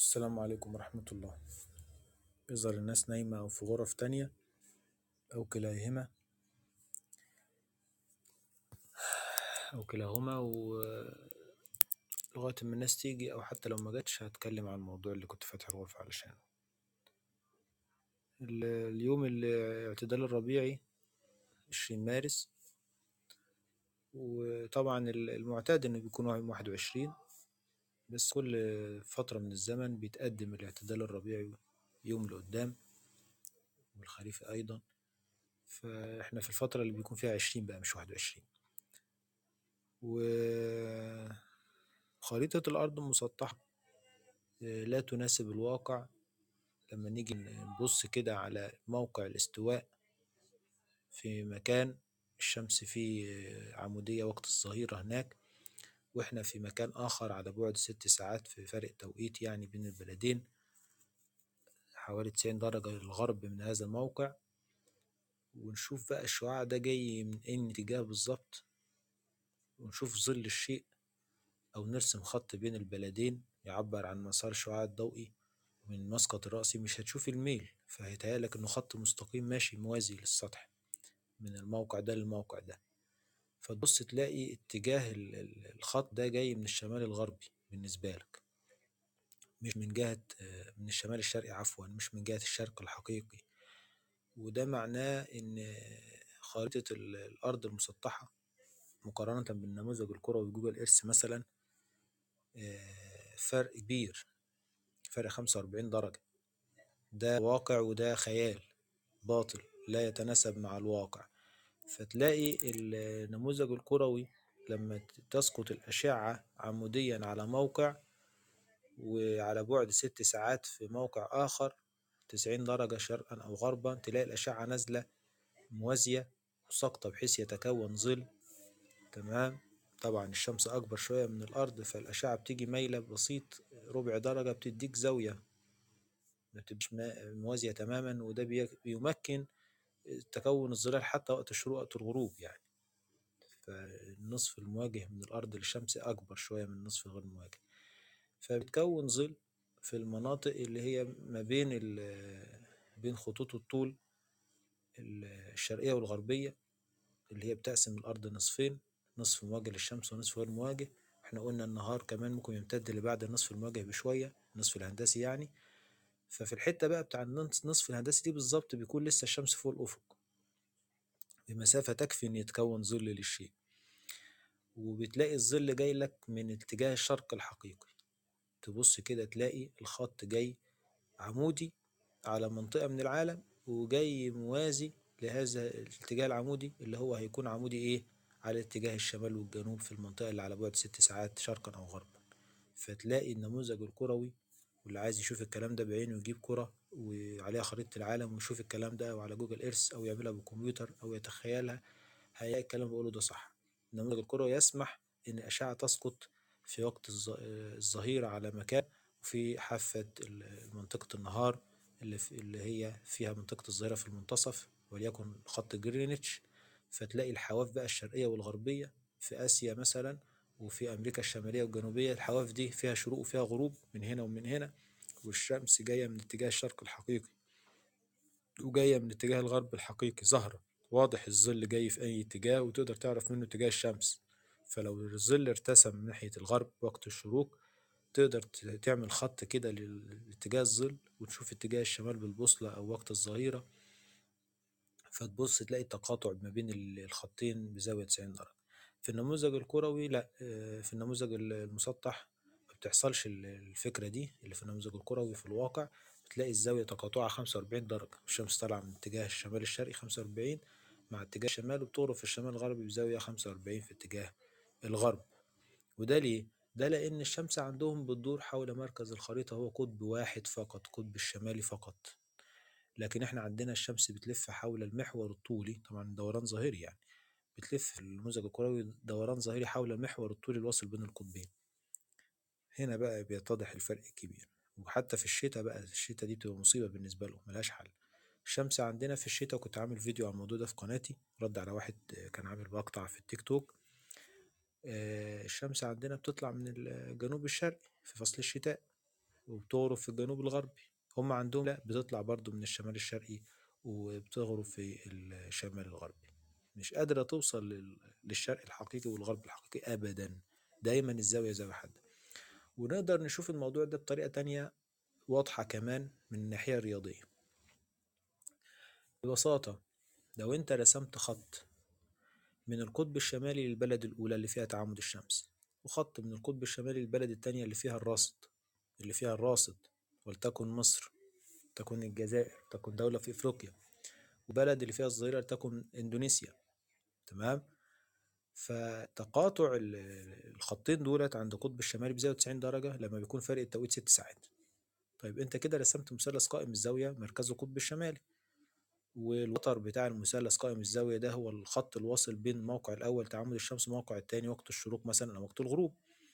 السلام عليكم ورحمة الله يظهر الناس نايمة أو في غرف تانية أو كلاهما أو كلاهما ولغاية ما الناس تيجي أو حتى لو مجتش هتكلم عن الموضوع اللي كنت فاتح الغرفة علشانه ال- اليوم الاعتدال الربيعي عشرين مارس وطبعا ال- المعتاد إنه بيكون يوم واحد وعشرين بس كل فترة من الزمن بيتقدم الاعتدال الربيعي يوم لقدام والخريفي أيضا فإحنا في الفترة اللي بيكون فيها عشرين بقى مش واحد وعشرين وخريطة الأرض المسطحة لا تناسب الواقع لما نيجي نبص كده على موقع الاستواء في مكان الشمس فيه عمودية وقت الظهيرة هناك واحنا في مكان آخر على بعد ست ساعات في فرق توقيت يعني بين البلدين حوالي تسعين درجة للغرب من هذا الموقع ونشوف بقى الشعاع ده جاي من أي اتجاه بالظبط ونشوف ظل الشيء أو نرسم خط بين البلدين يعبر عن مسار الشعاع الضوئي من المسقط الرأسي مش هتشوف الميل فهيتهيألك إنه خط مستقيم ماشي موازي للسطح من الموقع ده للموقع ده فتبص تلاقي اتجاه ال- ال- الخط ده جاي من الشمال الغربي بالنسبة لك مش من جهة آه، من الشمال الشرقي عفوا مش من جهة الشرق الحقيقي وده معناه إن خريطة ال- الأرض المسطحة مقارنة بالنموذج الكروي جوجل إيرث مثلا آه، فرق كبير فرق خمسة وأربعين درجة ده واقع وده خيال باطل لا يتناسب مع الواقع فتلاقي النموذج الكروي لما تسقط الأشعة عموديا على موقع وعلى بعد ست ساعات في موقع آخر تسعين درجة شرقا أو غربا تلاقي الأشعة نازلة موازية وساقطة بحيث يتكون ظل تمام طبعا الشمس أكبر شوية من الأرض فالأشعة بتيجي مايلة بسيط ربع درجة بتديك زاوية ما بتبقاش ما- موازية تماما وده بي- بيمكن تكون الظلال حتى وقت الشروق وقت الغروب يعني فالنصف المواجه من الأرض للشمس أكبر شوية من النصف غير المواجه فبتكون ظل في المناطق اللي هي ما بين ال- بين خطوط الطول الشرقية والغربية اللي هي بتقسم الأرض نصفين نصف مواجه للشمس ونصف غير مواجه احنا قلنا النهار كمان ممكن يمتد لبعد النصف المواجه بشوية النصف الهندسي يعني ففي الحتة بقى بتاع النص نصف الهندسي دي بالظبط بيكون لسه الشمس فوق الأفق بمسافة تكفي إن يتكون ظل للشيء وبتلاقي الظل جاي لك من اتجاه الشرق الحقيقي تبص كده تلاقي الخط جاي عمودي على منطقة من العالم وجاي موازي لهذا الاتجاه العمودي اللي هو هيكون عمودي ايه على اتجاه الشمال والجنوب في المنطقة اللي على بعد ست ساعات شرقا أو غربا فتلاقي النموذج الكروي واللي عايز يشوف الكلام ده بعينه يجيب كرة وعليها خريطة العالم ويشوف الكلام ده أو على جوجل إيرث أو يعملها بالكمبيوتر أو يتخيلها هيلاقي الكلام اللي بقوله ده صح النموذج الكروي يسمح إن الأشعة تسقط في وقت الظ- الظهيرة على مكان وفي حافة ال- منطقة النهار اللي, في اللي هي فيها منطقة الظهيرة في المنتصف وليكن خط جرينتش فتلاقي الحواف بقى الشرقية والغربية في آسيا مثلا وفي أمريكا الشمالية والجنوبية الحواف دي فيها شروق وفيها غروب من هنا ومن هنا والشمس جاية من اتجاه الشرق الحقيقي وجاية من اتجاه الغرب الحقيقي ظاهرة واضح الظل جاي في أي اتجاه وتقدر تعرف منه اتجاه الشمس فلو الظل ارتسم من ناحية الغرب وقت الشروق تقدر ت- تعمل خط كده لل- لاتجاه الظل وتشوف اتجاه الشمال بالبوصلة أو وقت الظهيرة فتبص تلاقي تقاطع ما بين ال- الخطين بزاوية 90 درجة في النموذج الكروي لا آه، في النموذج ال- المسطح ما بتحصلش ال- الفكرة دي اللي في النموذج الكروي في الواقع بتلاقي الزاوية تقاطعها 45 درجة الشمس طالعة من اتجاه الشمال الشرقي 45 مع اتجاه الشمال وبتغرب في الشمال الغربي بزاوية 45 في اتجاه الغرب وده ليه؟ ده لأن الشمس عندهم بتدور حول مركز الخريطة هو قطب واحد فقط قطب الشمالي فقط لكن احنا عندنا الشمس بتلف حول المحور الطولي طبعا دوران ظاهري يعني بتلف في النموذج الكروي دوران ظاهري حول المحور الطولي الواصل بين القطبين هنا بقى بيتضح الفرق الكبير وحتى في الشتاء بقى الشتاء دي بتبقى مصيبة بالنسبة لهم ملهاش حل الشمس عندنا في الشتاء كنت عامل فيديو عن الموضوع ده في قناتي رد على واحد كان عامل مقطع في التيك توك آه، الشمس عندنا بتطلع من الجنوب الشرقي في فصل الشتاء وبتغرب في الجنوب الغربي هم عندهم لا بتطلع برضو من الشمال الشرقي وبتغرب في الشمال الغربي مش قادرة توصل لل- للشرق الحقيقي والغرب الحقيقي أبدا دايما الزاوية زاوية حادة ونقدر نشوف الموضوع ده بطريقة تانية واضحة كمان من الناحية الرياضية ببساطة لو انت رسمت خط من القطب الشمالي للبلد الأولى اللي فيها تعامد الشمس وخط من القطب الشمالي للبلد التانية اللي فيها الراصد اللي فيها الراصد ولتكن مصر تكن الجزائر تكن دولة في إفريقيا وبلد اللي فيها الظهيرة تكن إندونيسيا تمام فتقاطع ال- الخطين دولت عند القطب الشمالي بزاوية 90 درجة لما بيكون فرق التوقيت ست ساعات طيب انت كده رسمت مثلث قائم الزاوية مركزه القطب الشمالي والوتر بتاع المثلث قائم الزاوية ده هو الخط الواصل بين الموقع الأول تعامد الشمس والموقع التاني وقت الشروق مثلا أو وقت الغروب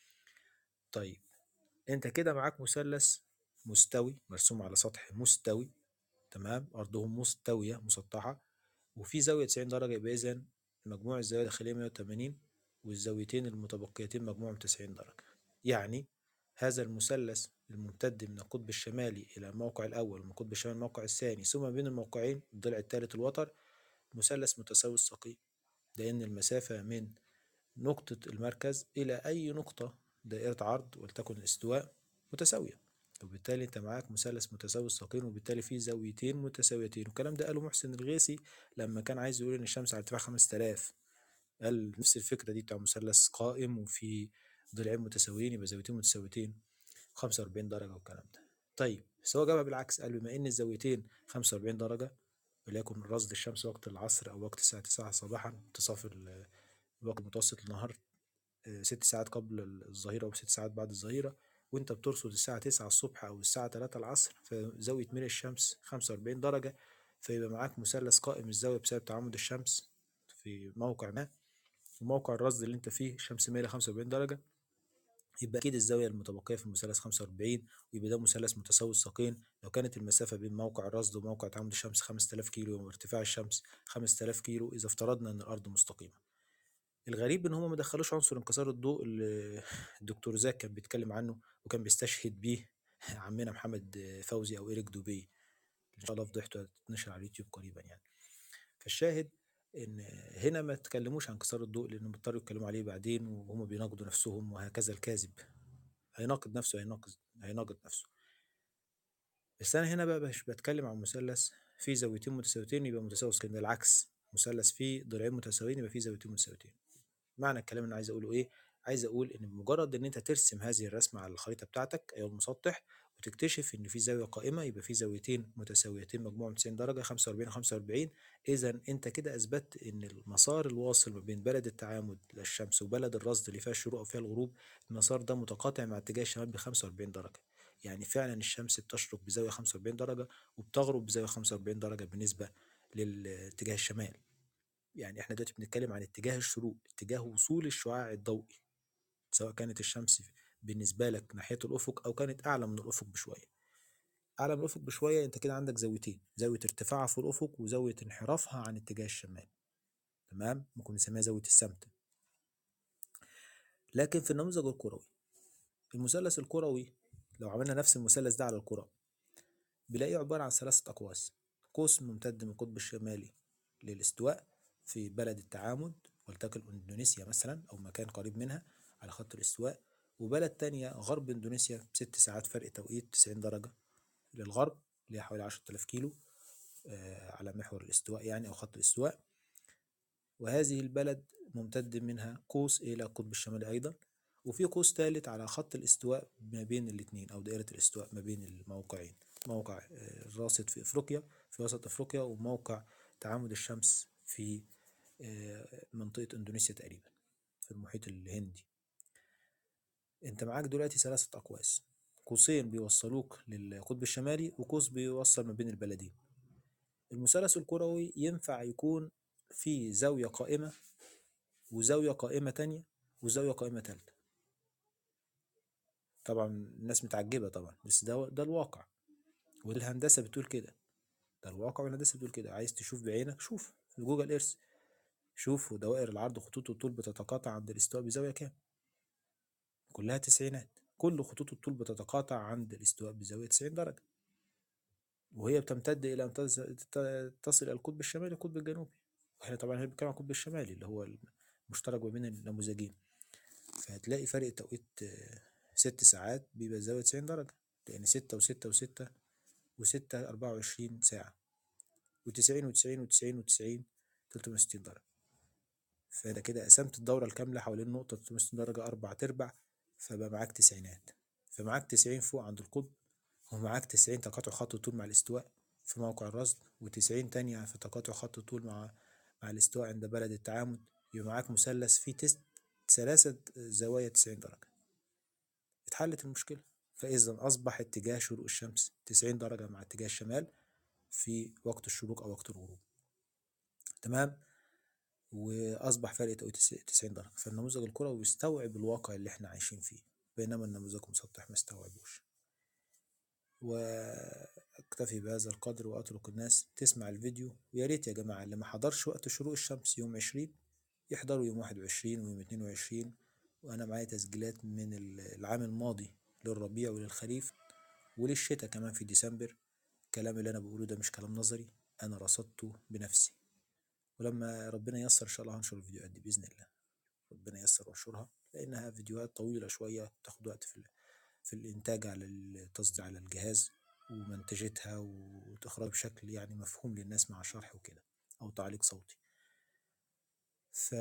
طيب انت كده معاك مثلث مستوي مرسوم على سطح مستوي تمام أرضه مستوية مسطحة وفي زاوية 90 درجة يبقى إذا مجموع الزوايا الداخلية 180 والزاويتين المتبقيتين مجموعهم 90 درجة يعني هذا المثلث الممتد من القطب الشمالي إلى الموقع الأول ومن القطب الشمالي الموقع الثاني ثم بين الموقعين الضلع الثالث الوتر مثلث متساوي الساقين لأن المسافة من نقطة المركز إلى أي نقطة دائرة عرض ولتكن الاستواء متساوية وبالتالي أنت معاك مثلث متساوي الساقين وبالتالي فيه زاويتين متساويتين والكلام ده قاله محسن الغيثي لما كان عايز يقول إن الشمس على ارتفاع 5000 قال نفس الفكرة دي بتاع مثلث قائم وفي ضلعين متساويين يبقى زاويتين متساويتين 45 درجة والكلام ده طيب بس هو جابها بالعكس قال بما إن الزاويتين 45 درجة وليكن رصد الشمس وقت العصر أو وقت الساعة 9 صباحا انتصاف ال- الوقت المتوسط النهار آه، ست ساعات قبل الظهيرة وست ساعات بعد الظهيرة وانت بترصد الساعة 9 الصبح أو الساعة 3 العصر فزاوية ميل الشمس 45 درجة فيبقى معاك مثلث قائم الزاوية بسبب تعامد الشمس في موقع ما وموقع الرصد اللي انت فيه الشمس مايلة 45 درجة يبقى أكيد الزاوية المتبقية في المثلث 45 ويبقى ده مثلث متساوي الساقين لو كانت المسافة بين موقع الرصد وموقع تعامد الشمس 5000 كيلو وارتفاع الشمس 5000 كيلو إذا افترضنا إن الأرض مستقيمة الغريب إن هما ما دخلوش عنصر انكسار الضوء اللي الدكتور زاك كان بيتكلم عنه وكان بيستشهد بيه عمنا محمد فوزي أو إيريك دوبي إن شاء الله فضيحته هتتنشر على اليوتيوب قريبا يعني فالشاهد ان هنا ما تكلموش عن انكسار الضوء لانهم اضطروا يتكلموا عليه بعدين وهم بيناقضوا نفسهم وهكذا الكاذب هيناقض نفسه هيناقض هيناقض نفسه بس انا هنا بقى مش بتكلم عن مثلث فيه زاويتين متساويتين يبقى متساوي ساقين العكس مثلث فيه ضلعين متساويين يبقى فيه زاويتين متساويتين معنى الكلام اللي عايز اقوله ايه عايز اقول ان بمجرد ان انت ترسم هذه الرسمه على الخريطه بتاعتك ايها المسطح وتكتشف ان في زاويه قائمه يبقى في زاويتين متساويتين مجموعهم 90 درجه 45 و 45 اذا انت كده اثبتت ان المسار الواصل ما بين بلد التعامد للشمس وبلد الرصد اللي فيها الشروق وفيها الغروب المسار ده متقاطع مع اتجاه الشمال ب 45 درجه يعني فعلا الشمس بتشرق بزاويه 45 درجه وبتغرب بزاويه 45 درجه بالنسبه للاتجاه الشمال يعني احنا دلوقتي بنتكلم عن اتجاه الشروق اتجاه وصول الشعاع الضوئي سواء كانت الشمس بالنسبة لك ناحية الأفق أو كانت أعلى من الأفق بشوية أعلى من الأفق بشوية أنت كده عندك زاويتين زاوية ارتفاعها في الأفق وزاوية انحرافها عن اتجاه الشمال تمام ممكن نسميها زاوية السمت لكن في النموذج الكروي المثلث الكروي لو عملنا نفس المثلث ده على الكرة بنلاقيه عبارة عن ثلاثة أقواس قوس ممتد من القطب الشمالي للاستواء في بلد التعامد ولتكن اندونيسيا مثلا او مكان قريب منها على خط الاستواء وبلد تانية غرب اندونيسيا بست ساعات فرق توقيت 90 درجة للغرب اللي هي حوالي 10000 كيلو آه على محور الاستواء يعني او خط الاستواء وهذه البلد ممتد منها قوس الى القطب الشمالي ايضا وفي قوس ثالث على خط الاستواء ما بين الاثنين او دائرة الاستواء ما بين الموقعين موقع آه، الراصد في افريقيا في وسط افريقيا وموقع تعامد الشمس في آه، منطقة اندونيسيا تقريبا في المحيط الهندي انت معاك دلوقتي ثلاثة اقواس قوسين بيوصلوك للقطب الشمالي وقوس بيوصل ما بين البلدين المثلث الكروي ينفع يكون في زاوية قائمة وزاوية قائمة تانية وزاوية قائمة تالتة طبعا الناس متعجبة طبعا بس ده ده الواقع والهندسة بتقول كده ده الواقع والهندسة بتقول كده عايز تشوف بعينك شوف في جوجل ايرث شوف دوائر العرض خطوط الطول بتتقاطع عند الاستواء بزاوية كام كلها تسعينات كل خطوط الطول بتتقاطع عند الاستواء بزاوية 90 درجة وهي بتمتد إلى أن تصل إلى القطب الشمالي والقطب الجنوبي واحنا طبعا هنا بنتكلم عن القطب الشمالي اللي هو المشترك ما بين النموذجين فهتلاقي فرق توقيت ست ساعات بيبقى زاوية 90 درجة لأن ستة وستة وستة وستة أربعة وعشرين ساعة وتسعين وتسعين وتسعين وتسعين تلتمية وستين درجة فده كده قسمت الدورة الكاملة حوالين نقطة 360 درجة أربع تربع فبقى معاك تسعينات فمعاك تسعين فوق عند القطب ومعاك تسعين تقاطع خط طول مع الاستواء في موقع الرصد وتسعين تانية في تقاطع خط طول مع مع الاستواء عند بلد التعامد يبقى معاك مثلث فيه تس ثلاثة زوايا تسعين درجة اتحلت المشكلة فإذا أصبح اتجاه شروق الشمس تسعين درجة مع اتجاه الشمال في وقت الشروق أو وقت الغروب تمام وأصبح فرق توقيت 90 درجة فالنموذج الكروي يستوعب الواقع اللي احنا عايشين فيه بينما النموذج المسطح ما استوعبوش واكتفي بهذا القدر واترك الناس تسمع الفيديو ويا ريت يا جماعة اللي ما حضرش وقت شروق الشمس يوم 20 يحضروا يوم 21 ويوم 22 وانا معايا تسجيلات من العام الماضي للربيع وللخريف وللشتاء كمان في ديسمبر الكلام اللي انا بقوله ده مش كلام نظري انا رصدته بنفسي ولما ربنا ييسر ان شاء الله هنشر الفيديوهات دي باذن الله ربنا ييسر وانشرها لانها فيديوهات طويله شويه تاخد وقت في في الانتاج على التصدير على الجهاز ومنتجتها وتخرج بشكل يعني مفهوم للناس مع شرح وكده او تعليق صوتي ف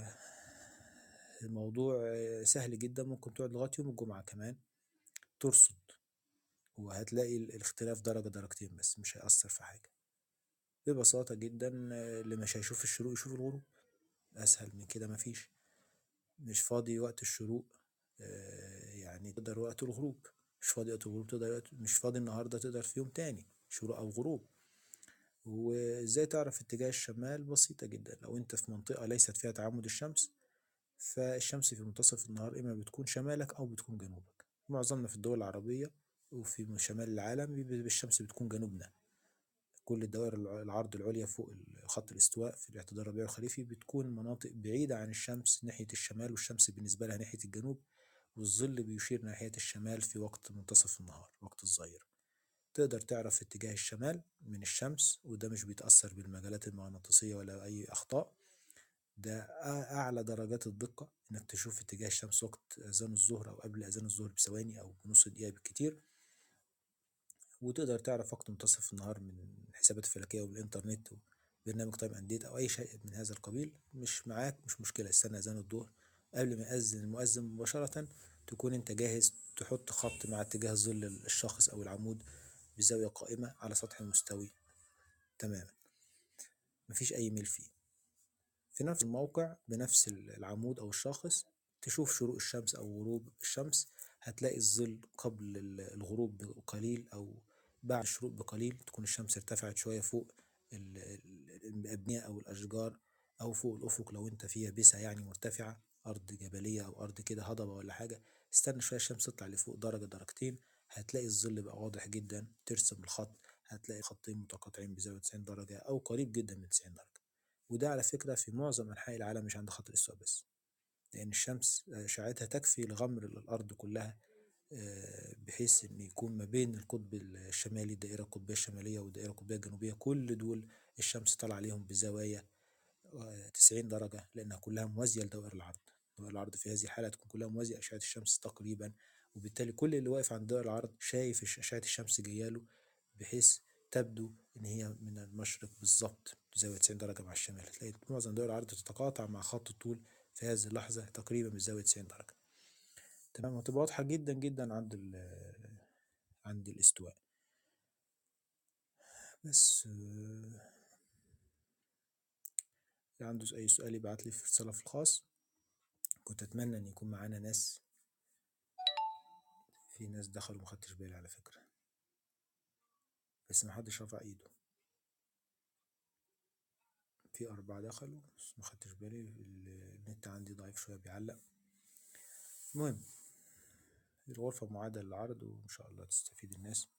الموضوع سهل جدا ممكن تقعد لغايه يوم الجمعه كمان ترصد وهتلاقي الاختلاف درجه درجتين بس مش هيأثر في حاجه ببساطة جدا اللي مش هيشوف الشروق يشوف الغروب أسهل من كده مفيش مش فاضي وقت الشروق يعني تقدر وقت الغروب مش فاضي وقت الغروب تقدر وقت مش فاضي النهاردة تقدر في يوم تاني شروق أو غروب وازاي تعرف اتجاه الشمال بسيطة جدا لو انت في منطقة ليست فيها تعامد الشمس فالشمس في منتصف النهار إما بتكون شمالك أو بتكون جنوبك معظمنا في الدول العربية وفي شمال العالم الشمس بتكون جنوبنا كل الدوائر العرض العليا فوق خط الاستواء في الاعتدال الربيعي الخريفي بتكون مناطق بعيدة عن الشمس ناحية الشمال والشمس بالنسبة لها ناحية الجنوب والظل بيشير ناحية الشمال في وقت منتصف النهار وقت الظهيرة تقدر تعرف اتجاه الشمال من الشمس وده مش بيتأثر بالمجالات المغناطيسية ولا أي أخطاء ده أعلى درجات الدقة إنك تشوف اتجاه الشمس وقت أذان الظهر أو قبل أذان الظهر بثواني أو بنص دقيقة بالكتير وتقدر تعرف وقت منتصف النهار من الحسابات الفلكية وبالإنترنت وبرنامج تايم أنديت أو أي شيء من هذا القبيل مش معاك مش مشكلة استنى أذان الظهر قبل ما يأذن المؤذن مباشرة تكون أنت جاهز تحط خط مع اتجاه ظل الشخص أو العمود بزاوية قائمة على سطح مستوي تماما مفيش أي ميل فيه في نفس الموقع بنفس العمود أو الشاخص تشوف شروق الشمس أو غروب الشمس هتلاقي الظل قبل الغروب بقليل أو بعد الشروق بقليل تكون الشمس ارتفعت شوية فوق الأبنية أو الأشجار أو فوق الأفق لو أنت فيها بسة يعني مرتفعة أرض جبلية أو أرض كده هضبة ولا حاجة استنى شوية الشمس تطلع لفوق درجة درجتين هتلاقي الظل بقى واضح جدا ترسم الخط هتلاقي خطين متقاطعين بزاوية 90 درجة أو قريب جدا من 90 درجة وده على فكرة في معظم أنحاء العالم مش عند خط الاستواء بس لأن الشمس أشعتها تكفي لغمر الأرض كلها بحيث إن يكون ما بين القطب الشمالي الدائرة القطبية الشمالية والدائرة القطبية الجنوبية كل دول الشمس طالعة عليهم بزوايا 90 درجة لأنها كلها موازية لدوائر العرض دوائر العرض في هذه الحالة تكون كلها موازية أشعة الشمس تقريبا وبالتالي كل اللي واقف عند دوائر العرض شايف أشعة الشمس جاياله بحيث تبدو إن هي من المشرق بالظبط بزاوية 90 درجة مع الشمال تلاقي معظم دوائر العرض تتقاطع مع خط الطول في هذه اللحظة تقريبا بزاوية 90 درجة تمام هتبقى واضحة جدا جدا عند عند الاستواء بس اللي عنده أي سؤال يبعت لي في رسالة في الخاص كنت أتمنى إن يكون معانا ناس في ناس دخلوا مخدتش بالي على فكرة بس محدش رفع ايده في أربعة دخلوا بس مخدتش بالي النت عندي ضعيف شوية بيعلق المهم الغرفة معادة للعرض وإن شاء الله تستفيد الناس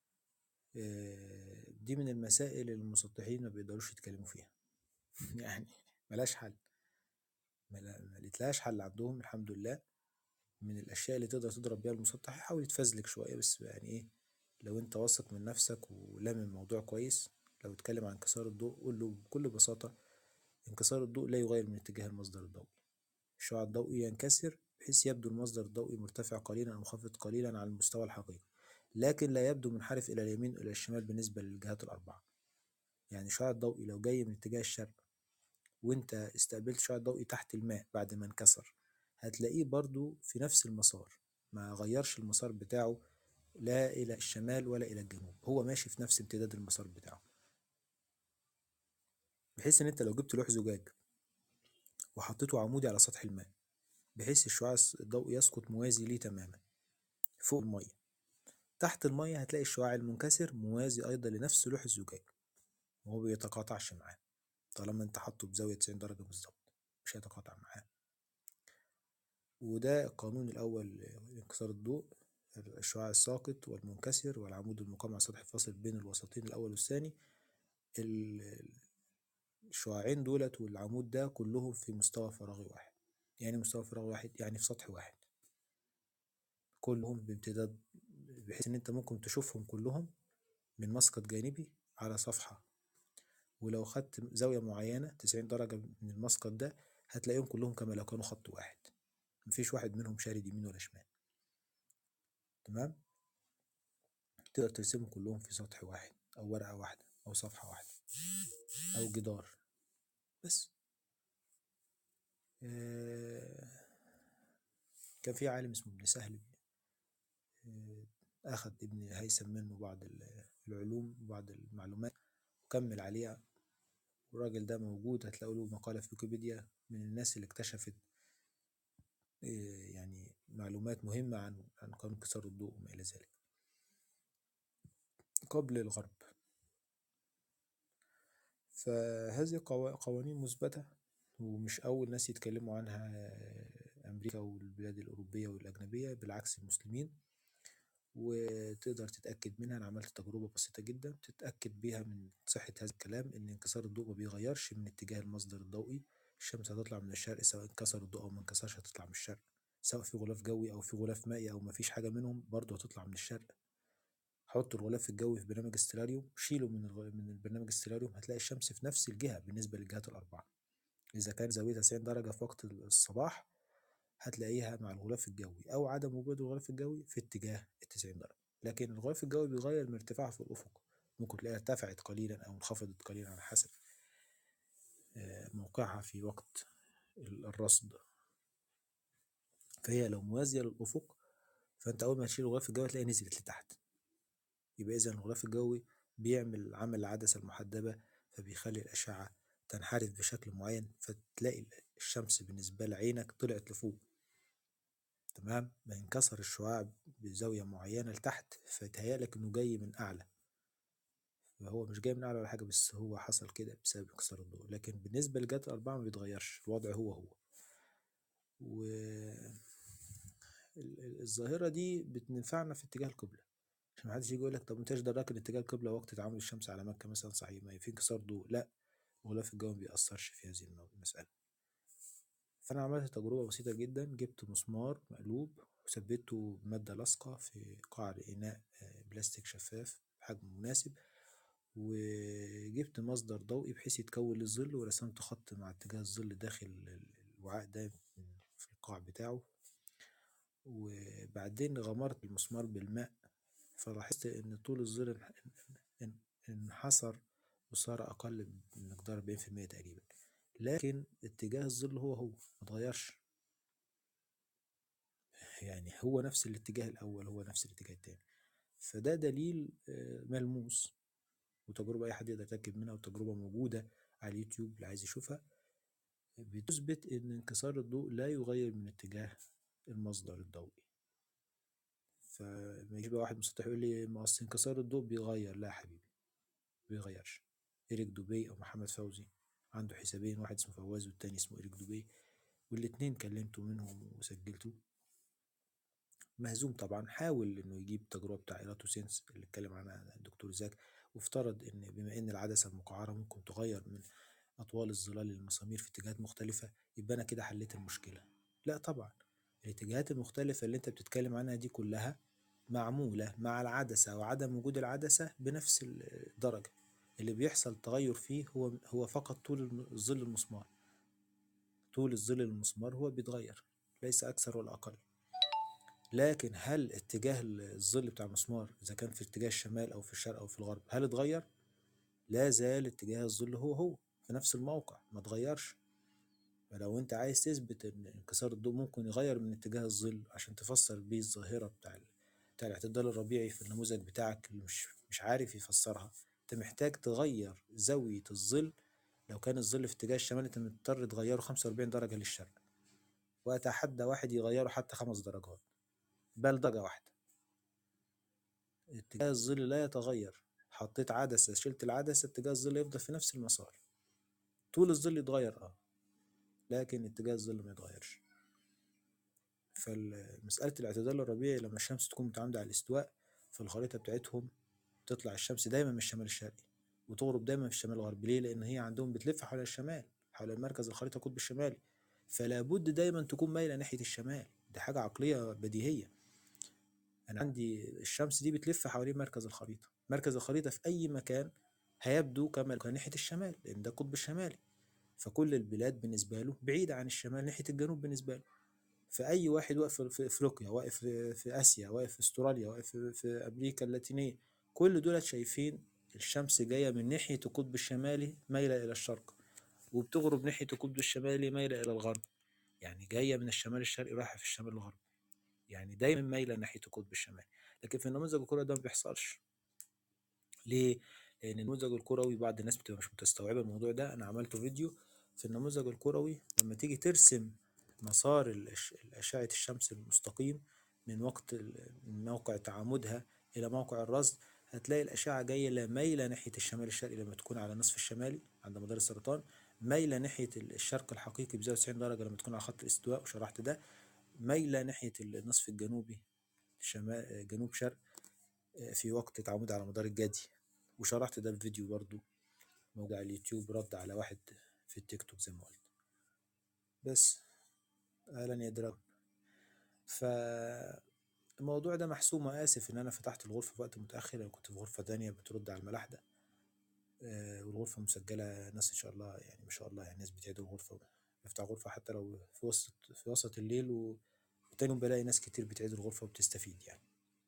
دي من المسائل اللي المسطحين ما بيقدروش يتكلموا فيها يعني ملاش حل ملقتلهاش حل عندهم الحمد لله من الأشياء اللي تقدر تضرب بيها المسطح يحاول يتفزلك شوية بس يعني إيه لو أنت واثق من نفسك ولامم الموضوع كويس لو اتكلم عن انكسار الضوء قول له بكل بساطة انكسار الضوء لا يغير من اتجاه المصدر الضوئي الشعاع الضوئي ينكسر بحيث يبدو المصدر الضوئي مرتفع قليلا أو منخفض قليلا عن المستوى الحقيقي لكن لا يبدو منحرف إلى اليمين وإلى الشمال بالنسبة للجهات الأربعة يعني الشعاع الضوئي لو جاي من اتجاه الشرق وانت استقبلت الشعاع الضوئي تحت الماء بعد ما انكسر هتلاقيه برضو في نفس المسار ما غيرش المسار بتاعه لا إلى الشمال ولا إلى الجنوب هو ماشي في نفس امتداد المسار بتاعه بحيث ان انت لو جبت لوح زجاج وحطيته عمودي على سطح الماء بحيث الشعاع الضوئي يسقط موازي ليه تماما فوق المية تحت المية هتلاقي الشعاع المنكسر موازي أيضا لنفس لوح الزجاج وهو بيتقاطعش معاه طالما انت حاطه بزاوية 90 درجة بالظبط مش هيتقاطع معاه وده القانون الأول لانكسار الضوء الشعاع الساقط والمنكسر والعمود المقام على سطح الفاصل بين الوسطين الأول والثاني الشعاعين دولت والعمود ده كلهم في مستوى فراغي واحد يعني مستوى فراغي واحد يعني في سطح واحد كلهم بامتداد بحيث ان انت ممكن تشوفهم كلهم من مسقط جانبي على صفحة ولو خدت زاوية معينة 90 درجة من المسقط ده هتلاقيهم كلهم كما لو كانوا خط واحد مفيش واحد منهم شارد يمين ولا شمال تمام تقدر ترسمهم كلهم في سطح واحد أو ورقة واحدة أو صفحة واحدة أو جدار بس كان في عالم اسمه ابن سهل أخذ ابن هيثم منه بعض العلوم وبعض المعلومات وكمل عليها والراجل ده موجود هتلاقوا له مقالة في ويكيبيديا من الناس اللي اكتشفت يعني معلومات مهمة عن عن قانون انكسار الضوء وما إلى ذلك قبل الغرب فهذه قوانين مثبتة ومش أول ناس يتكلموا عنها أمريكا والبلاد الأوروبية والأجنبية بالعكس المسلمين وتقدر تتأكد منها أنا عملت تجربة بسيطة جدا تتأكد بيها من صحة هذا الكلام إن انكسار الضوء ما بيغيرش من اتجاه المصدر الضوئي الشمس هتطلع من الشرق سواء انكسر الضوء أو ما انكسرش هتطلع من الشرق سواء في غلاف جوي أو في غلاف مائي أو ما فيش حاجة منهم برضه هتطلع من الشرق حط الغلاف الجوي في برنامج استراليوم شيله من من البرنامج استراليوم هتلاقي الشمس في نفس الجهة بالنسبة للجهات الأربعة إذا كان زاويتها 90 درجة في وقت الصباح هتلاقيها مع الغلاف الجوي أو عدم وجود الغلاف الجوي في اتجاه التسعين درجة لكن الغلاف الجوي بيغير من ارتفاعها في الأفق ممكن تلاقيها ارتفعت قليلا أو انخفضت قليلا على حسب موقعها في وقت الرصد فهي لو موازية للأفق فأنت أول ما تشيل الغلاف الجوي تلاقيها نزلت لتحت يبقى إذا الغلاف الجوي بيعمل عمل العدسة المحدبة فبيخلي الأشعة تنحرف بشكل معين فتلاقي الشمس بالنسبة لعينك طلعت لفوق تمام ما ينكسر الشعاع بزاوية معينة لتحت فيتهيألك إنه جاي من أعلى فهو مش جاي من أعلى ولا حاجة بس هو حصل كده بسبب انكسار الضوء لكن بالنسبة لجهات الأربعة ما بيتغيرش الوضع هو هو و الظاهرة دي بتنفعنا في اتجاه القبلة عشان محدش يجي يقول لك طب انت ايش دراك ان اتجاه القبلة وقت تعامل الشمس على مكة مثلا صحيح ما في انكسار ضوء لا غلاف الجو ما بيأثرش في هذه المسألة فأنا عملت تجربة بسيطة جدا جبت مسمار مقلوب وثبته بمادة لاصقة في قعر إناء بلاستيك شفاف بحجم مناسب وجبت مصدر ضوئي بحيث يتكون للظل ورسمت خط مع اتجاه الظل داخل الوعاء ده في القاع بتاعه وبعدين غمرت المسمار بالماء فلاحظت إن طول الظل انحصر وصار أقل بمقدار 40% تقريبا لكن اتجاه الظل هو هو متغيرش يعني هو نفس الاتجاه الأول هو نفس الاتجاه التاني فده دليل ملموس وتجربة أي حد يقدر يتأكد منها وتجربة موجودة على اليوتيوب اللي عايز يشوفها بتثبت إن انكسار الضوء لا يغير من اتجاه المصدر الضوئي فما يجي بقى واحد مسطح يقول لي ما أصل انكسار الضوء بيغير لا يا حبيبي بيغيرش إيريك دوبي أو محمد فوزي عنده حسابين واحد اسمه فواز والتاني اسمه إيريك دوبي والاتنين كلمته منهم وسجلته مهزوم طبعا حاول انه يجيب تجربه بتاع ايراتوسينس اللي اتكلم عنها الدكتور زاك وافترض ان بما ان العدسه المقعره ممكن تغير من اطوال الظلال للمسامير في اتجاهات مختلفه يبقى انا كده حليت المشكله لا طبعا الاتجاهات المختلفة اللي انت بتتكلم عنها دي كلها معمولة مع العدسة وعدم وجود العدسة بنفس الدرجة اللي بيحصل تغير فيه هو هو فقط طول الم- ظل المسمار طول الظل المسمار هو بيتغير ليس أكثر ولا أقل لكن هل اتجاه الظل بتاع المسمار إذا كان في اتجاه الشمال أو في الشرق أو في الغرب هل اتغير؟ لا زال اتجاه الظل هو هو في نفس الموقع ما اتغيرش فلو انت عايز تثبت ان انكسار الضوء ممكن يغير من اتجاه الظل عشان تفسر بيه الظاهرة بتاع ال- بتاع الاعتدال الربيعي في النموذج بتاعك اللي مش مش عارف يفسرها انت محتاج تغير زاوية الظل لو كان الظل في اتجاه الشمال انت مضطر تغيره 45 درجة للشرق وأتحدى واحد يغيره حتى خمس درجات بل درجة واحدة اتجاه الظل لا يتغير حطيت عدسة شلت العدسة اتجاه الظل يفضل في نفس المسار طول الظل يتغير اه لكن اتجاه الظل ما يتغيرش فمسألة الاعتدال الربيعي لما الشمس تكون متعامدة على الاستواء في الخريطة بتاعتهم تطلع الشمس دايما من الشمال الشرقي وتغرب دايما في الشمال الغربي ليه؟ لأن هي عندهم بتلف حول الشمال حول المركز الخريطة القطب الشمالي فلا بد دايما تكون مايلة ناحية الشمال دي حاجة عقلية بديهية أنا عندي الشمس دي بتلف حوالين مركز الخريطة مركز الخريطة في أي مكان هيبدو كما لو كان ناحية الشمال لأن ده القطب الشمالي فكل البلاد بالنسبة له بعيدة عن الشمال ناحية الجنوب بالنسبة له فأي واحد واقف في أفريقيا واقف في, في آسيا واقف في أستراليا واقف في, في أمريكا اللاتينية كل دول شايفين الشمس جاية من ناحية القطب الشمالي مايلة إلى الشرق وبتغرب ناحية القطب الشمالي مايلة إلى الغرب يعني جاية من الشمال الشرقي رايحة في الشمال الغربي يعني دايما مايلة ناحية القطب الشمالي لكن في النموذج الكروي ده ما بيحصلش ليه؟ لأن النموذج الكروي بعض الناس بتبقى مش مستوعبة الموضوع ده أنا عملته فيديو في النموذج الكروي لما تيجي ترسم مسار الأش- أشعة الشمس المستقيم من وقت ال- من موقع تعامدها إلى موقع الرصد هتلاقي الأشعة جاية لا مايلة ناحية الشمال الشرقي لما تكون على النصف الشمالي عند مدار السرطان مايلة ناحية ال- الشرق الحقيقي بزاوية 90 درجة لما تكون على خط الاستواء وشرحت ده مايلة ناحية النصف الجنوبي شمال جنوب شرق في وقت تعامد على مدار الجدي وشرحت ده في فيديو برضو موجود على اليوتيوب رد على واحد في التيك توك زي ما قلت بس اهلا يا دراجون فالموضوع ده محسوم آسف إن أنا فتحت الغرفة في وقت متأخر أنا كنت في غرفة تانية بترد على الملاحدة آه، والغرفة مسجلة ناس إن شاء الله يعني ما شاء الله يعني ناس بتعيدوا الغرفة بفتح غرفة حتى لو في وسط في وسط الليل و- وتاني يوم بلاقي ناس كتير بتعيد الغرفة وبتستفيد يعني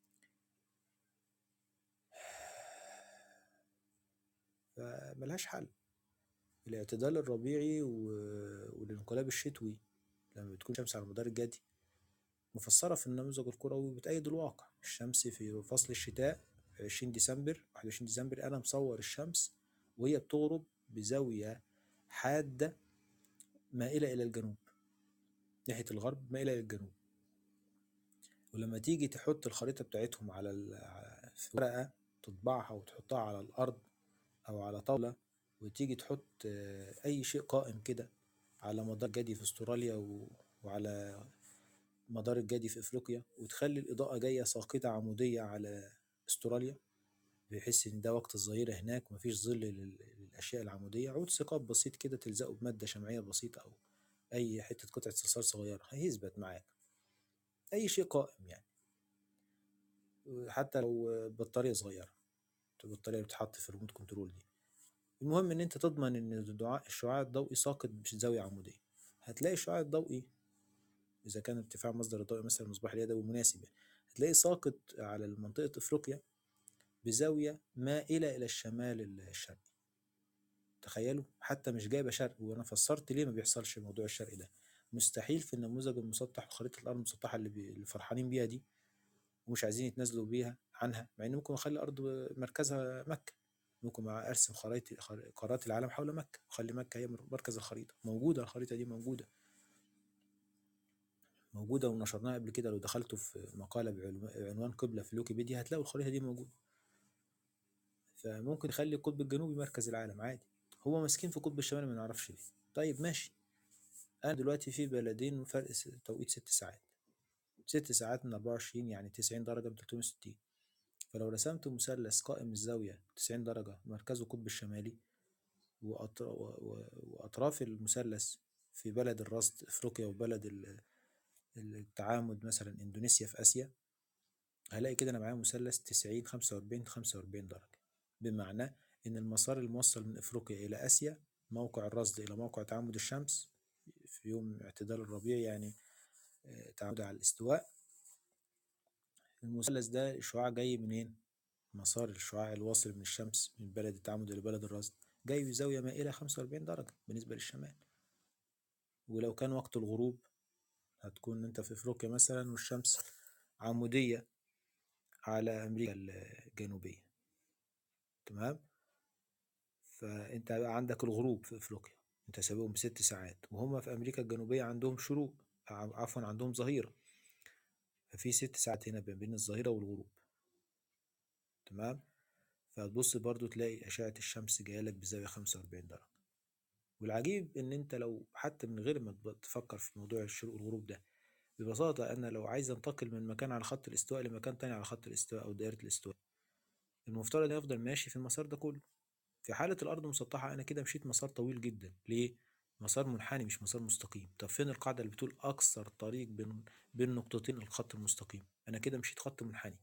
فملهاش حل الاعتدال الربيعي و- والانقلاب الشتوي لما بتكون شمس على مدار الجدي مفسرة في النموذج الكروي بتأيد الواقع الشمس في فصل الشتاء في 20 ديسمبر 21 ديسمبر أنا مصور الشمس وهي بتغرب بزاوية حادة مائلة إلى الجنوب ناحية الغرب مائلة إلى الجنوب ولما تيجي تحط الخريطة بتاعتهم على ال- في ورقة تطبعها وتحطها على الأرض أو على طاولة وتيجي تحط آه، أي شيء قائم كده على مدار جدي في استراليا و- وعلى مدار الجدي في افريقيا وتخلي الاضاءه جايه ساقطه عموديه على استراليا بحيث ان ده وقت الظهيره هناك مفيش ظل لل- للاشياء العموديه عود ثقاب بسيط كده تلزقه بماده شمعيه بسيطه او اي حته قطعه صلصال صغيره هيثبت معاك اي شيء قائم يعني حتى لو بطاريه صغيره البطاريه اللي بتتحط في الريموت كنترول دي المهم ان انت تضمن ان الدعاء- الشعاع الضوئي ساقط بزاويه عموديه هتلاقي الشعاع الضوئي اذا كان ارتفاع مصدر الضوء مثلا المصباح اليدوي مناسب يعني هتلاقيه ساقط على منطقه افريقيا بزاويه مائله الى الشمال الشرقي تخيلوا حتى مش جايبه شرق وانا فسرت ليه ما بيحصلش موضوع الشرق ده مستحيل في النموذج المسطح وخريطه الارض المسطحه اللي, بي... اللي فرحانين بيها دي ومش عايزين يتنازلوا بيها عنها مع ان ممكن اخلي الارض مركزها مكه ممكن مع ارسم خرائط خر- قارات العالم حول مكه واخلي مكه هي مركز الخريطه موجوده الخريطه دي موجوده موجوده ونشرناها قبل كده لو دخلتوا في مقاله بعنو- بعنوان قبله في الويكيبيديا هتلاقوا الخريطه دي موجوده فممكن نخلي القطب الجنوبي مركز العالم عادي هو ماسكين في القطب الشمالي ما نعرفش ليه طيب ماشي انا دلوقتي في بلدين فرق س- توقيت ست ساعات ست ساعات من 24 يعني 90 درجة من 360 فلو رسمت مثلث قائم الزاوية 90 درجة مركزه القطب الشمالي وأطر- و- و- وأطراف المثلث في بلد الرصد أفريقيا وبلد ال- التعامد مثلا اندونيسيا في اسيا هلاقي كده انا معايا مثلث 90 45 45 درجة بمعنى ان المسار الموصل من افريقيا الى اسيا موقع الرصد الى موقع تعامد الشمس في يوم اعتدال الربيع يعني آه، تعامد على الاستواء المثلث ده الشعاع جاي منين مسار الشعاع الواصل من الشمس من بلد التعامد الى بلد الرصد جاي بزاوية مائلة 45 درجة بالنسبة للشمال ولو كان وقت الغروب هتكون انت في افريقيا مثلا والشمس عمودية على امريكا الجنوبية تمام فانت بقى عندك الغروب في افريقيا انت سابقهم بست ساعات وهم في امريكا الجنوبية عندهم شروق ع- عفوا عندهم ظهيرة ففي ست ساعات هنا بين الظهيرة والغروب تمام فتبص برضو تلاقي أشعة الشمس جاية لك بزاوية 45 درجة والعجيب إن أنت لو حتى من غير ما تب- تفكر في موضوع الشروق والغروب ده ببساطة أنا لو عايز أنتقل من مكان على خط الاستواء لمكان تاني على خط الاستواء أو دائرة الاستواء المفترض إني أفضل ماشي في المسار ده كله في حالة الأرض مسطحة أنا كده مشيت مسار طويل جدا ليه؟ مسار منحني مش مسار مستقيم طب فين القاعدة اللي بتقول أقصر طريق بين بين نقطتين الخط المستقيم أنا كده مشيت خط منحني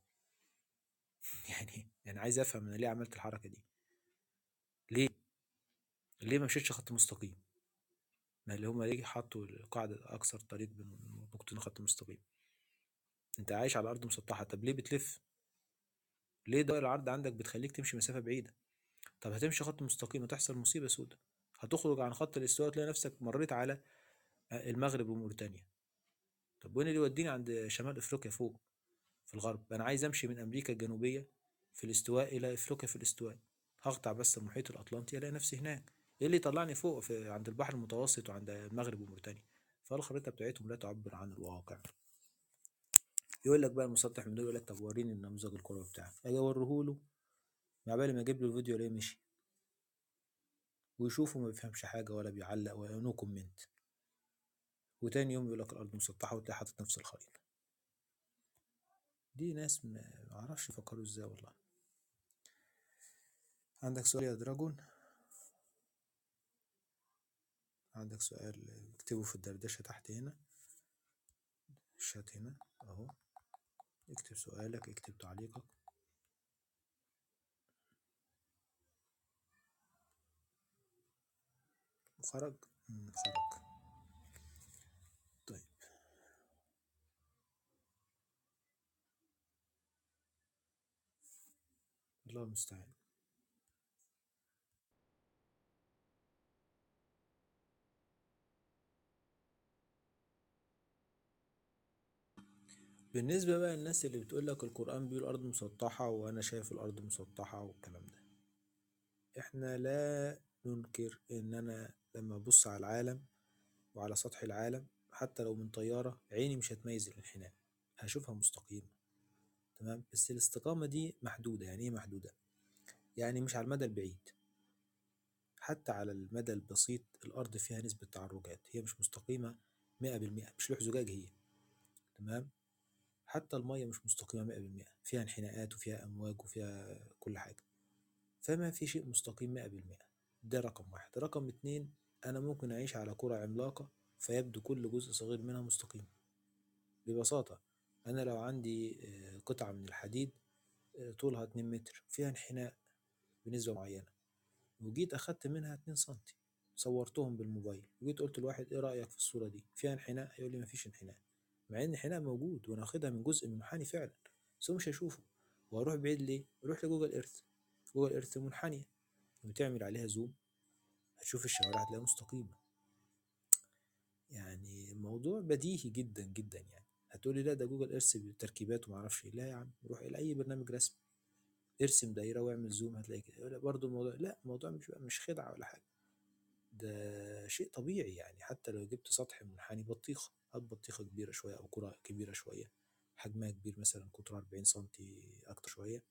يعني يعني عايز أفهم أنا ليه عملت الحركة دي ليه؟ ليه ما مشيتش خط مستقيم؟ ما اللي هما ليه حطوا القاعدة أقصر طريق بين نقطتين خط مستقيم أنت عايش على أرض مسطحة طب ليه بتلف؟ ليه دائرة العرض عندك بتخليك تمشي مسافة بعيدة؟ طب هتمشي خط مستقيم هتحصل مصيبة سودة هتخرج عن خط الاستواء تلاقي نفسك مريت على المغرب وموريتانيا طب وين اللي يوديني عند شمال افريقيا فوق في الغرب انا عايز امشي من امريكا الجنوبيه في الاستواء الى افريقيا في الاستواء هقطع بس المحيط الاطلنطي الاقي نفسي هناك ايه اللي يطلعني فوق في عند البحر المتوسط وعند المغرب وموريتانيا فالخريطه بتاعتهم لا تعبر عن الواقع يقول لك بقى المسطح من دول يقول لك طب وريني النموذج الكروي بتاعك اجي اوريه له مع بالي ما اجيب له الفيديو الاقيه مشي ويشوفه ما بيفهمش حاجه ولا بيعلق ولا نو كومنت وتاني يوم يقول لك الارض مسطحه وتلاقي حاطط نفس الخريطه دي ناس ما معرفش يفكروا ازاي والله عندك سؤال يا دراجون عندك سؤال اكتبه في الدردشة تحت هنا الشات هنا اهو اكتب سؤالك اكتب تعليقك وخرج مم، خرج طيب الله المستعان بالنسبة بقى للناس اللي بتقول لك القرآن بيقول الأرض مسطحة وأنا شايف الأرض مسطحة والكلام ده إحنا لا ننكر إن أنا لما أبص على العالم وعلى سطح العالم حتى لو من طيارة عيني مش هتميز الانحناء هشوفها مستقيمة تمام بس الاستقامة دي محدودة يعني إيه محدودة؟ يعني مش على المدى البعيد حتى على المدى البسيط الأرض فيها نسبة تعرجات هي مش مستقيمة مئة بالمئة مش لوح زجاج هي تمام حتى المية مش مستقيمة مئة بالمئة فيها انحناءات وفيها أمواج وفيها كل حاجة فما في شيء مستقيم مئة بالمئة ده رقم واحد رقم اتنين أنا ممكن أعيش على كرة عملاقة فيبدو كل جزء صغير منها مستقيم ببساطة أنا لو عندي آه، قطعة من الحديد آه، طولها اتنين متر فيها انحناء بنسبة معينة وجيت أخدت منها اتنين سنتي صورتهم بالموبايل وجيت قلت لواحد إيه رأيك في الصورة دي فيها انحناء يقول لي مفيش انحناء مع إن الانحناء موجود وأنا واخدها من جزء منحني فعلا بس هو مش هيشوفه وأروح بعيد ليه؟ أروح لجوجل إيرث جوجل إيرث منحنية وتعمل عليها زوم هتشوف الشوارع هتلاقيها مستقيمة يعني الموضوع بديهي جدا جدا يعني هتقولي لا ده جوجل ايرث بتركيبات وما اعرفش ايه لا يا عم روح الى اي برنامج رسم ارسم دايره واعمل زوم هتلاقي كده لا برضه الموضوع لا الموضوع مش مش خدعه ولا حاجه ده شيء طبيعي يعني حتى لو جبت سطح منحني بطيخه هات بطيخه كبيره شويه او كره كبيره شويه حجمها كبير مثلا قطرها 40 سنتي اكتر شويه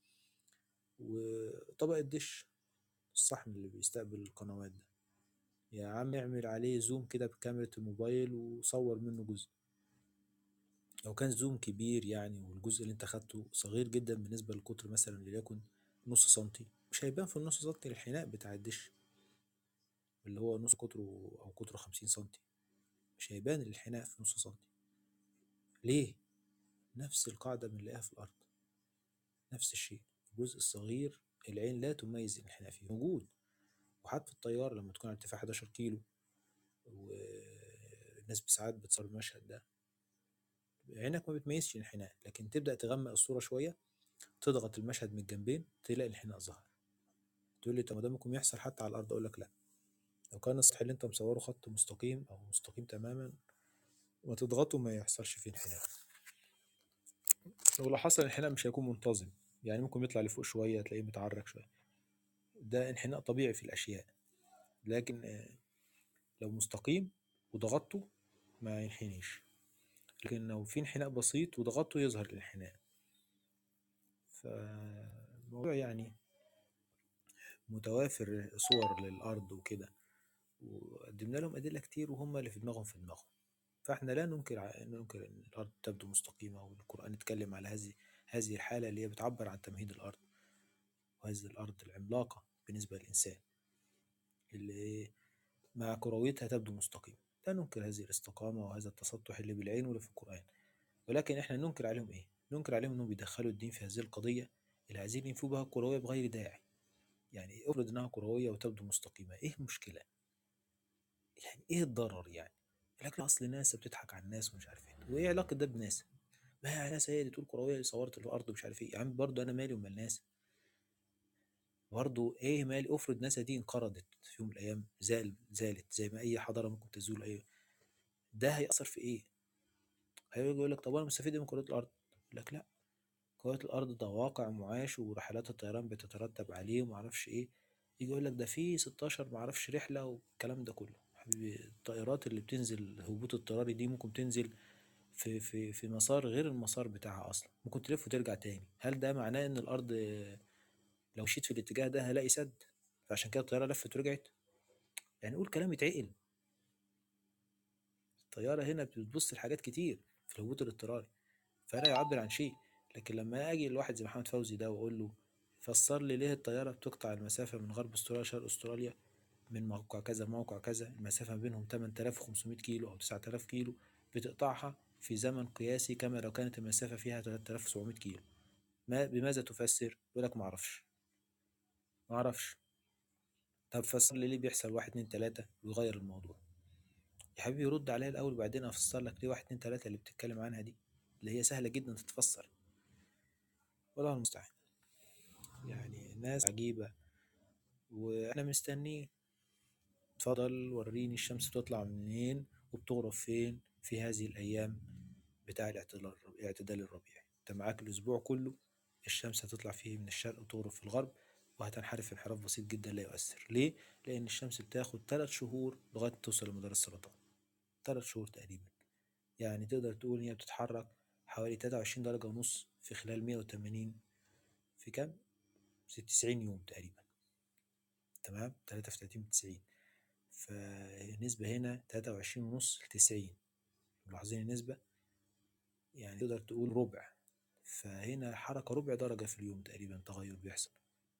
وطبقه دش الصحن اللي بيستقبل القنوات ده يا عم اعمل عليه زوم كده بكاميرا الموبايل وصور منه جزء لو كان زوم كبير يعني والجزء اللي انت خدته صغير جدا بالنسبة للقطر مثلا وليكن نص سنتي مش هيبان في النص سنتي الانحناء بتاع الدش اللي هو نص قطره أو قطره خمسين سنتي مش هيبان الانحناء في نص سنتي ليه؟ نفس القاعدة بنلاقيها في الأرض نفس الشيء الجزء الصغير العين لا تميز الانحناء فيه موجود وحتى في الطيارة لما تكون على ارتفاع 11 كيلو والناس ساعات بتصور المشهد ده عينك ما بتميزش الانحناء لكن تبدأ تغمق الصورة شوية تضغط المشهد من الجنبين تلاقي الانحناء ظهر تقول لي طب ما ده ممكن يحصل حتى على الأرض أقول لك لا لو كان السطح اللي أنت مصوره خط مستقيم أو مستقيم تماما وتضغطه ما يحصلش فيه انحناء ولو حصل انحناء مش هيكون منتظم يعني ممكن يطلع لفوق شوية تلاقيه متعرج شوية ده انحناء طبيعي في الأشياء لكن آه، لو مستقيم وضغطته ما ينحنيش لكن لو في انحناء بسيط وضغطته يظهر الانحناء فالموضوع يعني متوافر صور للأرض وكده وقدمنا لهم أدلة كتير وهم اللي في دماغهم في دماغهم فاحنا لا ننكر ع- ننكر ان الارض تبدو مستقيمه والقران اتكلم على هذه هذه الحاله اللي هي بتعبر عن تمهيد الارض وهذه الارض العملاقه بالنسبه للانسان اللي مع كرويتها تبدو مستقيمه لا ننكر هذه الاستقامه وهذا التسطح اللي بالعين واللي في القران ولكن احنا ننكر عليهم ايه ننكر عليهم انهم بيدخلوا الدين في هذه القضيه اللي عايزين ينفوا بها الكرويه بغير داعي يعني افرض انها كرويه وتبدو مستقيمه ايه المشكله يعني ايه الضرر يعني لكن اصل ناسا بتضحك على الناس ومش عارف ايه وايه علاقه ده بناسا ما هي ناسا هي اللي تقول كرويه اللي صورت الارض ومش عارف ايه يا عم برضه انا مالي ومال ناسا برضه ايه مالي افرض ناسا دي انقرضت في يوم من الايام زال زالت زي ما اي حضاره ممكن تزول اي ده هيأثر في ايه هيجي يقول لك طب انا مستفيد إيه من كرويه الارض يقول لك لا كرويه الارض ده واقع معاش ورحلات الطيران بتترتب عليه وما اعرفش ايه يجي يقول لك ده في 16 ما اعرفش رحله والكلام ده كله حبيبي الطائرات اللي بتنزل الهبوط اضطراري دي ممكن تنزل في في في مسار غير المسار بتاعها اصلا ممكن تلف وترجع تاني هل ده معناه ان الارض آه، لو مشيت في الاتجاه ده هلاقي سد فعشان كده الطياره لفت ورجعت يعني قول كلام يتعقل الطياره هنا بتبص لحاجات كتير في الهبوط الاضطراري فلا يعبر عن شيء لكن لما اجي لواحد زي محمد فوزي ده واقول له فسر لي ليه الطياره بتقطع المسافه من غرب استراليا لشرق استراليا من موقع كذا لموقع كذا المسافه ما بينهم 8500 كيلو او 9000 كيلو بتقطعها في زمن قياسي كما لو كانت المسافه فيها 3700 كيلو ما بماذا تفسر يقول لك ما اعرفش ما اعرفش طب فسر لي ليه بيحصل واحد اتنين تلاتة ويغير الموضوع يا حبيبي رد عليها الاول وبعدين افسر لك ليه واحد اتنين تلاتة اللي بتتكلم عنها دي اللي هي سهله جدا تتفسر والله المستعان يعني ناس عجيبه وانا مستنيه اتفضل وريني الشمس بتطلع منين وبتغرب فين في هذه الايام بتاع الاعتدال الاعتدال الربيعي انت معاك الاسبوع كله الشمس هتطلع فيه من الشرق وتغرب في الغرب وهتنحرف انحراف بسيط جدا لا يؤثر ليه لان الشمس بتاخد ثلاث شهور لغايه ما توصل لمدار السرطان ثلاث شهور تقريبا يعني تقدر تقول ان هي بتتحرك حوالي 23 درجه ونص في خلال 180 في كام في 90 يوم تقريبا تمام 3 في 30 ب 90 فالنسبة هنا 23 ونص ل 90 ملاحظين النسبة يعني تقدر تقول ربع فهنا حركة ربع درجة في اليوم تقريبا تغير بيحصل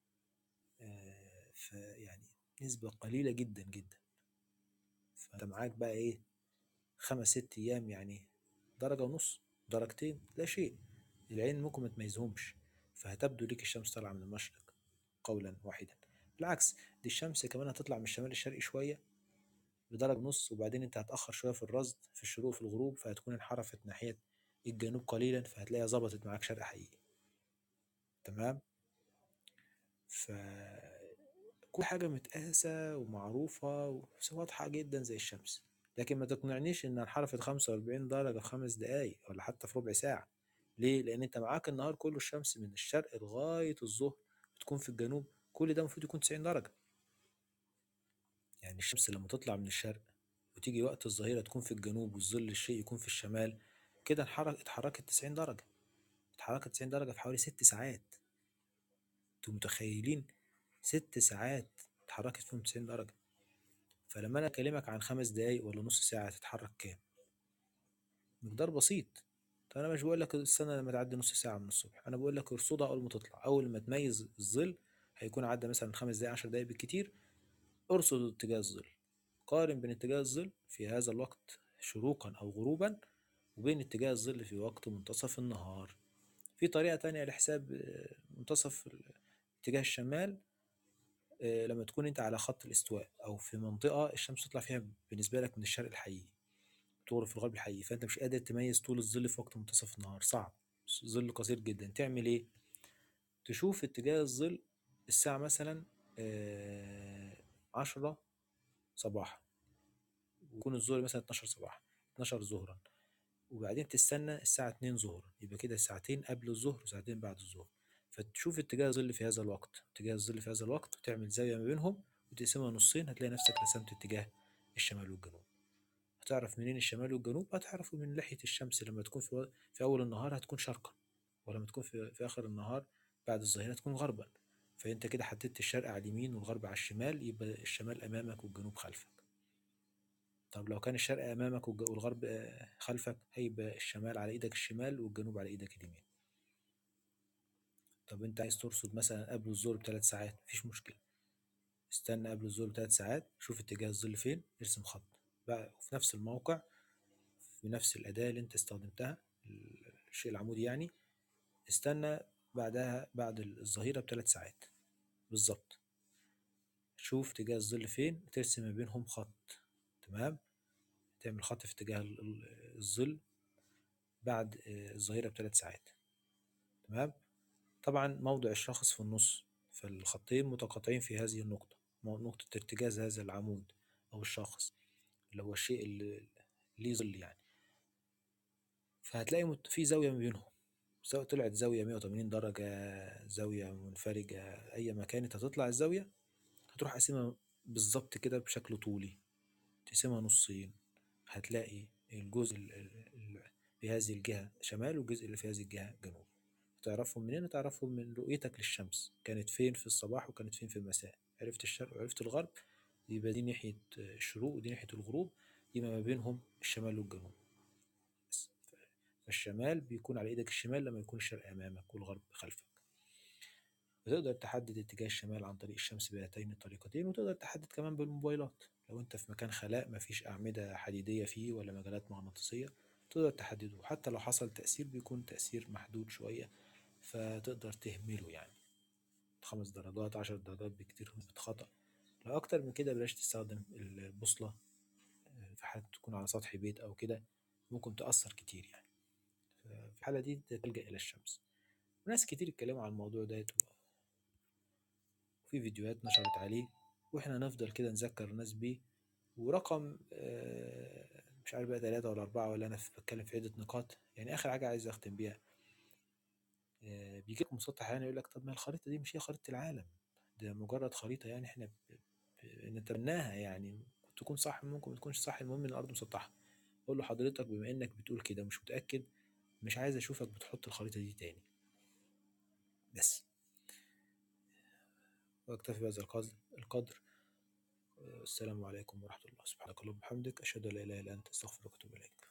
آه، فيعني نسبة قليلة جدا جدا فانت معاك بقى ايه خمس ست ايام يعني درجة ونص درجتين لا شيء العين ممكن ما تميزهمش فهتبدو ليك الشمس طالعة من المشرق قولا واحدا بالعكس دي الشمس كمان هتطلع من الشمال الشرقي شوية بدرجة ونص وبعدين انت هتأخر شوية في الرصد في الشروق وفي الغروب فهتكون انحرفت ناحية الجنوب قليلا فهتلاقيها ظبطت معاك شرق حقيقي تمام ف كل حاجة متقاسة ومعروفة وواضحة جدا زي الشمس لكن ما تقنعنيش ان انحرفت 45 درجة في خمس دقايق ولا حتى في ربع ساعة ليه؟ لأن أنت معاك النهار كله الشمس من الشرق لغاية الظهر بتكون في الجنوب كل ده المفروض يكون 90 درجة يعني الشمس لما تطلع من الشرق وتيجي وقت الظهيرة تكون في الجنوب والظل الشيء يكون في الشمال كده انحرك اتحركت 90 درجة اتحركت 90 درجة في حوالي ست ساعات انتوا متخيلين ست ساعات اتحركت فيهم 90 درجة فلما أنا أكلمك عن خمس دقايق ولا نص ساعة تتحرك كام؟ مقدار بسيط طب أنا مش بقول لك السنة لما تعدي نص ساعة من الصبح أنا بقول لك ارصدها أول ما تطلع أول ما تميز الظل هيكون عدى مثلا خمس دقايق عشر دقايق بالكتير ارصد اتجاه الظل قارن بين اتجاه الظل في هذا الوقت شروقا أو غروبا وبين اتجاه الظل في وقت منتصف النهار في طريقة تانية لحساب آه، منتصف ال- اتجاه الشمال آه، لما تكون انت على خط الاستواء او في منطقة الشمس تطلع فيها بالنسبة لك من الشرق الحقيقي تغرب في الغرب الحقيقي فانت مش قادر تميز طول الظل في وقت منتصف النهار صعب ظل قصير جدا تعمل ايه تشوف اتجاه الظل الساعة مثلا آه، عشرة صباحا ويكون الظهر مثلا 12 صباحا 12 ظهرا وبعدين تستنى الساعة 2 ظهرا يبقى كده ساعتين قبل الظهر وساعتين بعد الظهر فتشوف اتجاه الظل في هذا الوقت اتجاه الظل في هذا الوقت وتعمل زاوية ما بينهم وتقسمها نصين هتلاقي نفسك رسمت اتجاه الشمال والجنوب هتعرف منين الشمال والجنوب هتعرفه من لحية الشمس لما تكون في, و... في أول النهار هتكون شرقا ولما تكون في, في آخر النهار بعد الظهيرة تكون غربا فأنت كده حددت الشرق على اليمين والغرب على الشمال يبقى الشمال أمامك والجنوب خلفك طب لو كان الشرق أمامك والج- والغرب آه، خلفك هيبقى الشمال على إيدك الشمال والجنوب على إيدك اليمين طب أنت عايز ترصد مثلا قبل الظهر بثلاث ساعات مفيش مشكلة استنى قبل الظهر بثلاث ساعات شوف اتجاه الظل فين ارسم خط بقى في نفس الموقع في نفس الأداة اللي أنت استخدمتها الشيء العمودي يعني استنى بعدها بعد الظهيرة بثلاث ساعات بالظبط شوف اتجاه الظل فين ترسم ما بينهم خط تمام تعمل خط في اتجاه ال- ال- الظل بعد آه، الظهيرة بثلاث ساعات تمام طبعا موضع الشخص في النص فالخطين متقاطعين في هذه النقطة مو- نقطة ارتكاز هذا العمود أو الشخص اللي هو الشيء اللي ليه ظل يعني فهتلاقي مت- في زاوية ما بينهم سواء طلعت زاوية 180 درجة زاوية منفرجة أي ما كانت هتطلع الزاوية هتروح قاسمها بالظبط كده بشكل طولي تقسمها نصين هتلاقي الجزء ال- ال- ال- في هذه الجهة شمال والجزء اللي في هذه الجهة جنوب تعرفهم منين تعرفهم من رؤيتك للشمس كانت فين في الصباح وكانت فين في المساء عرفت الشرق وعرفت الغرب يبقى دي ناحية الشروق ودي ناحية الغروب يبقى ما بينهم الشمال والجنوب بس فالشمال بيكون على ايدك الشمال لما يكون الشرق امامك والغرب خلفك وتقدر تحدد اتجاه الشمال عن طريق الشمس بهاتين الطريقتين وتقدر تحدد كمان بالموبايلات لو انت في مكان خلاء مفيش أعمدة حديدية فيه ولا مجالات مغناطيسية تقدر تحدده حتى لو حصل تأثير بيكون تأثير محدود شوية فتقدر تهمله يعني خمس درجات عشر درجات بكتير خطأ لو أكتر من كده بلاش تستخدم البوصلة في حالة تكون على سطح بيت أو كده ممكن تأثر كتير يعني في الحالة دي تلجأ إلى الشمس وناس كتير اتكلموا عن الموضوع ده وفي فيديوهات نشرت عليه واحنا نفضل كده نذكر الناس بيه ورقم آه، مش عارف بقى تلاتة ولا أربعة ولا أنا في- بتكلم في عدة نقاط يعني آخر حاجة عايز أختم بيها آه، بيجي لك مسطح يعني يقول لك طب ما الخريطة دي مش هي خريطة العالم ده مجرد خريطة يعني احنا ب- ب- نتبناها يعني ممكن تكون صح ممكن ما تكونش صح المهم إن الأرض مسطحة أقول له حضرتك بما إنك بتقول كده مش متأكد مش عايز أشوفك بتحط الخريطة دي تاني بس وأكتفي بهذا القدر القدر السلام عليكم ورحمة الله سبحانك اللهم وبحمدك أشهد أن لا إله إلا أنت أستغفرك وأتوب إليك